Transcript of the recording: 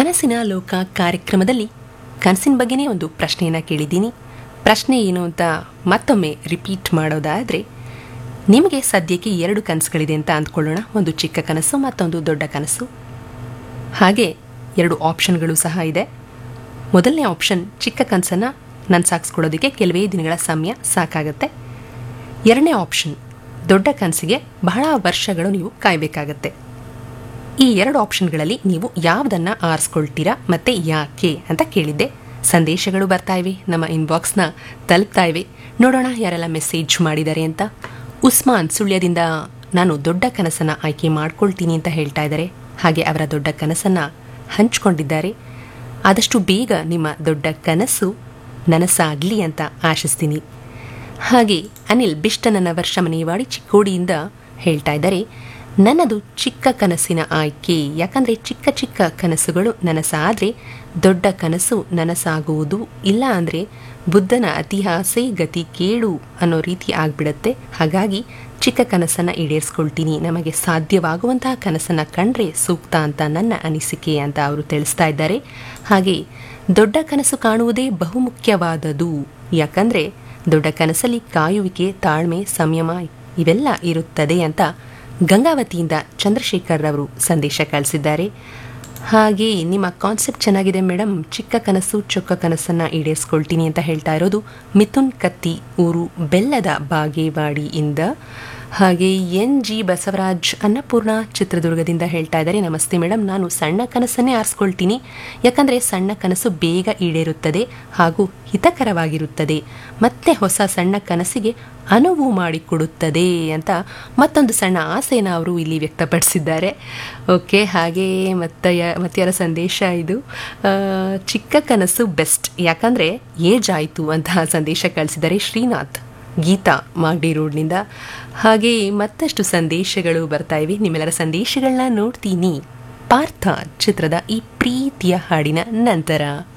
ಕನಸಿನ ಲೋಕ ಕಾರ್ಯಕ್ರಮದಲ್ಲಿ ಕನಸಿನ ಬಗ್ಗೆನೇ ಒಂದು ಪ್ರಶ್ನೆಯನ್ನು ಕೇಳಿದ್ದೀನಿ ಪ್ರಶ್ನೆ ಏನು ಅಂತ ಮತ್ತೊಮ್ಮೆ ರಿಪೀಟ್ ಮಾಡೋದಾದರೆ ನಿಮಗೆ ಸದ್ಯಕ್ಕೆ ಎರಡು ಕನಸುಗಳಿದೆ ಅಂತ ಅಂದ್ಕೊಳ್ಳೋಣ ಒಂದು ಚಿಕ್ಕ ಕನಸು ಮತ್ತೊಂದು ದೊಡ್ಡ ಕನಸು ಹಾಗೆ ಎರಡು ಆಪ್ಷನ್ಗಳು ಸಹ ಇದೆ ಮೊದಲನೇ ಆಪ್ಷನ್ ಚಿಕ್ಕ ಕನಸನ್ನು ನನ್ಸಾಗಿಸ್ಕೊಳ್ಳೋದಕ್ಕೆ ಕೆಲವೇ ದಿನಗಳ ಸಮಯ ಸಾಕಾಗತ್ತೆ ಎರಡನೇ ಆಪ್ಷನ್ ದೊಡ್ಡ ಕನಸಿಗೆ ಬಹಳ ವರ್ಷಗಳು ನೀವು ಕಾಯಬೇಕಾಗತ್ತೆ ಈ ಎರಡು ಆಪ್ಷನ್ಗಳಲ್ಲಿ ನೀವು ಯಾವುದನ್ನು ಆರಿಸ್ಕೊಳ್ತೀರಾ ಮತ್ತೆ ಯಾಕೆ ಅಂತ ಕೇಳಿದ್ದೆ ಸಂದೇಶಗಳು ಬರ್ತಾ ಇವೆ ನಮ್ಮ ಇನ್ಬಾಕ್ಸ್ನ ತಲುಪ್ತಾ ಇವೆ ನೋಡೋಣ ಯಾರೆಲ್ಲ ಮೆಸೇಜ್ ಮಾಡಿದ್ದಾರೆ ಅಂತ ಉಸ್ಮಾನ್ ಸುಳ್ಯದಿಂದ ನಾನು ದೊಡ್ಡ ಕನಸನ್ನು ಆಯ್ಕೆ ಮಾಡ್ಕೊಳ್ತೀನಿ ಅಂತ ಹೇಳ್ತಾ ಇದ್ದಾರೆ ಹಾಗೆ ಅವರ ದೊಡ್ಡ ಕನಸನ್ನು ಹಂಚ್ಕೊಂಡಿದ್ದಾರೆ ಆದಷ್ಟು ಬೇಗ ನಿಮ್ಮ ದೊಡ್ಡ ಕನಸು ನನಸಾಗಲಿ ಅಂತ ಆಶಿಸ್ತೀನಿ ಹಾಗೆ ಅನಿಲ್ ಬಿಷ್ಟನನ್ನ ವರ್ಷ ಮನೆಯವಾಡಿ ಚಿಕ್ಕೋಡಿಯಿಂದ ಹೇಳ್ತಾ ಇದ್ದಾರೆ ನನ್ನದು ಚಿಕ್ಕ ಕನಸಿನ ಆಯ್ಕೆ ಯಾಕಂದರೆ ಚಿಕ್ಕ ಚಿಕ್ಕ ಕನಸುಗಳು ನನಸಾದರೆ ದೊಡ್ಡ ಕನಸು ನನಸಾಗುವುದು ಇಲ್ಲ ಅಂದರೆ ಬುದ್ಧನ ಅತಿಹಾಸೆ ಗತಿ ಕೇಡು ಅನ್ನೋ ರೀತಿ ಆಗ್ಬಿಡತ್ತೆ ಹಾಗಾಗಿ ಚಿಕ್ಕ ಕನಸನ್ನು ಈಡೇರಿಸ್ಕೊಳ್ತೀನಿ ನಮಗೆ ಸಾಧ್ಯವಾಗುವಂತಹ ಕನಸನ್ನು ಕಂಡ್ರೆ ಸೂಕ್ತ ಅಂತ ನನ್ನ ಅನಿಸಿಕೆ ಅಂತ ಅವರು ತಿಳಿಸ್ತಾ ಇದ್ದಾರೆ ಹಾಗೆ ದೊಡ್ಡ ಕನಸು ಕಾಣುವುದೇ ಬಹುಮುಖ್ಯವಾದದು ಯಾಕಂದರೆ ದೊಡ್ಡ ಕನಸಲ್ಲಿ ಕಾಯುವಿಕೆ ತಾಳ್ಮೆ ಸಂಯಮ ಇವೆಲ್ಲ ಇರುತ್ತದೆ ಅಂತ ಗಂಗಾವತಿಯಿಂದ ಚಂದ್ರಶೇಖರ್ ಅವರು ಸಂದೇಶ ಕಳಿಸಿದ್ದಾರೆ ಹಾಗೆ ನಿಮ್ಮ ಕಾನ್ಸೆಪ್ಟ್ ಚೆನ್ನಾಗಿದೆ ಮೇಡಮ್ ಚಿಕ್ಕ ಕನಸು ಚೊಕ್ಕ ಕನಸನ್ನು ಈಡೇರಿಸ್ಕೊಳ್ತೀನಿ ಅಂತ ಹೇಳ್ತಾ ಇರೋದು ಮಿಥುನ್ ಕತ್ತಿ ಊರು ಬೆಲ್ಲದ ಬಾಗೇವಾಡಿಯಿಂದ ಹಾಗೆ ಎನ್ ಜಿ ಬಸವರಾಜ್ ಅನ್ನಪೂರ್ಣ ಚಿತ್ರದುರ್ಗದಿಂದ ಹೇಳ್ತಾ ಇದ್ದಾರೆ ನಮಸ್ತೆ ಮೇಡಮ್ ನಾನು ಸಣ್ಣ ಕನಸನ್ನೇ ಆರಿಸ್ಕೊಳ್ತೀನಿ ಯಾಕಂದರೆ ಸಣ್ಣ ಕನಸು ಬೇಗ ಈಡೇರುತ್ತದೆ ಹಾಗೂ ಹಿತಕರವಾಗಿರುತ್ತದೆ ಮತ್ತೆ ಹೊಸ ಸಣ್ಣ ಕನಸಿಗೆ ಅನುವು ಮಾಡಿಕೊಡುತ್ತದೆ ಅಂತ ಮತ್ತೊಂದು ಸಣ್ಣ ಆಸೆನ ಅವರು ಇಲ್ಲಿ ವ್ಯಕ್ತಪಡಿಸಿದ್ದಾರೆ ಓಕೆ ಹಾಗೆ ಮತ್ತೆ ಮತ್ತಾರ ಸಂದೇಶ ಇದು ಆ, ಚಿಕ್ಕ ಕನಸು ಬೆಸ್ಟ್ ಯಾಕಂದರೆ ಏಜ್ ಆಯಿತು ಅಂತ ಸಂದೇಶ ಕಳಿಸಿದ್ದಾರೆ ಶ್ರೀನಾಥ್ ಗೀತಾ ಮಾಗಡಿ ರೋಡ್ನಿಂದ ಹಾಗೆ ಮತ್ತಷ್ಟು ಸಂದೇಶಗಳು ಬರ್ತಾ ಇವೆ ನಿಮ್ಮೆಲ್ಲರ ಸಂದೇಶಗಳನ್ನ ನೋಡ್ತೀನಿ ಪಾರ್ಥ ಚಿತ್ರದ ಈ ಪ್ರೀತಿಯ ಹಾಡಿನ ನಂತರ